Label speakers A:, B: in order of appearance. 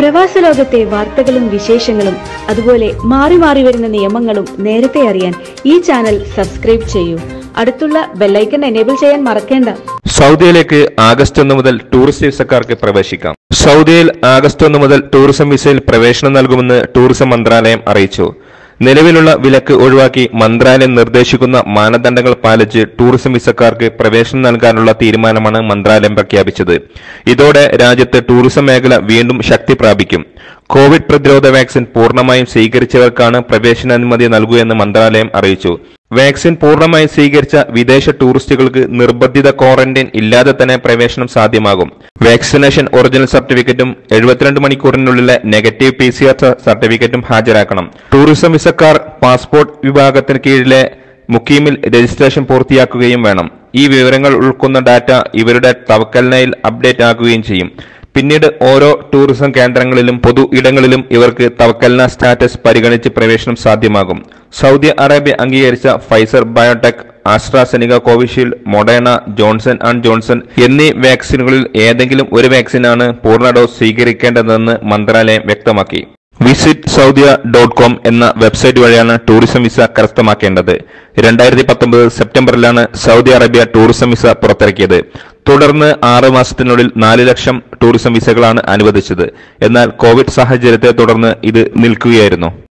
A: പ്രവാസ ലോകത്തെ വാർത്തകളും വിശേഷങ്ങളും അതുപോലെ മാറി മാറി വരുന്ന നിയമങ്ങളും നേരത്തെ അറിയാൻ ഈ ചാനൽ സബ്സ്ക്രൈബ് ചെയ്യൂ അടുത്തുള്ള ബെല്ലൈക്കൺ എനേബിൾ ചെയ്യാൻ മറക്കേണ്ട
B: സൗദിയിലേക്ക് ആഗസ്റ്റ് ഒന്ന് മുതൽ ടൂറിസ്റ്റ് വിസക്കാർക്ക് പ്രവേശിക്കാം സൗദിയിൽ ആഗസ്റ്റ് ഒന്ന് മുതൽ ടൂറിസം വിസയിൽ പ്രവേശനം നൽകുമെന്ന് ടൂറിസം മന്ത്രാലയം അറിയിച്ചു നിലവിലുള്ള വിലക്ക് ഒഴിവാക്കി മന്ത്രാലയം നിർദ്ദേശിക്കുന്ന മാനദണ്ഡങ്ങൾ പാലിച്ച് ടൂറിസം വിസക്കാർക്ക് പ്രവേശനം നൽകാനുള്ള തീരുമാനമാണ് മന്ത്രാലയം പ്രഖ്യാപിച്ചത് ഇതോടെ രാജ്യത്ത് ടൂറിസം മേഖല വീണ്ടും ശക്തി പ്രാപിക്കും കോവിഡ് പ്രതിരോധ വാക്സിൻ പൂർണ്ണമായും സ്വീകരിച്ചവർക്കാണ് പ്രവേശനാനുമതി നൽകുകയെന്ന് മന്ത്രാലയം അറിയിച്ചു വാക്സിൻ പൂർണ്ണമായും സ്വീകരിച്ച വിദേശ ടൂറിസ്റ്റുകൾക്ക് നിർബന്ധിത ക്വാറന്റൈൻ ഇല്ലാതെ തന്നെ പ്രവേശനം സാധ്യമാകും വാക്സിനേഷൻ ഒറിജിനൽ സർട്ടിഫിക്കറ്റും എഴുപത്തിരണ്ട് മണിക്കൂറിനുള്ളിലെ നെഗറ്റീവ് പി സി ആർ സർട്ടിഫിക്കറ്റും ഹാജരാക്കണം ടൂറിസം വിസക്കാർ പാസ്പോർട്ട് വിഭാഗത്തിന് കീഴിലെ മുക്കീമിൽ രജിസ്ട്രേഷൻ പൂർത്തിയാക്കുകയും വേണം ഈ വിവരങ്ങൾ ഉൾക്കുന്ന ഡാറ്റ ഇവരുടെ തവക്കൽനയിൽ അപ്ഡേറ്റ് ആക്കുകയും ചെയ്യും പിന്നീട് ഓരോ ടൂറിസം കേന്ദ്രങ്ങളിലും പൊതു ഇടങ്ങളിലും ഇവർക്ക് തവക്കൽന സ്റ്റാറ്റസ് പരിഗണിച്ച് പ്രവേശനം സാധ്യമാകും സൗദി അറേബ്യ അംഗീകരിച്ച Pfizer biotech AstraZeneca Covishield Moderna Johnson and Johnson എന്നീ വാക്സിനുകളിൽ ഏതെങ്കിലും ഒരു വാക്സിനാണ് പൂർണ്ണ ഡോസ് സ്വീകരിക്കേണ്ടതെന്ന് മന്ത്രാലയം വ്യക്തമാക്കി വിസിറ്റ് സൗദിയ ഡോട്ട് കോം എന്ന വെബ്സൈറ്റ് വഴിയാണ് ടൂറിസം വിസ കരസ്ഥമാക്കേണ്ടത് രണ്ടായിരത്തി പത്തൊമ്പത് സെപ്റ്റംബറിലാണ് സൗദി അറേബ്യ ടൂറിസം വിസ പുറത്തിറക്കിയത് തുടർന്ന് ആറ് മാസത്തിനുള്ളിൽ നാല് ലക്ഷം ടൂറിസം വിസകളാണ് അനുവദിച്ചത് എന്നാൽ കോവിഡ് സാഹചര്യത്തെ തുടർന്ന് ഇത് നിൽക്കുകയായിരുന്നു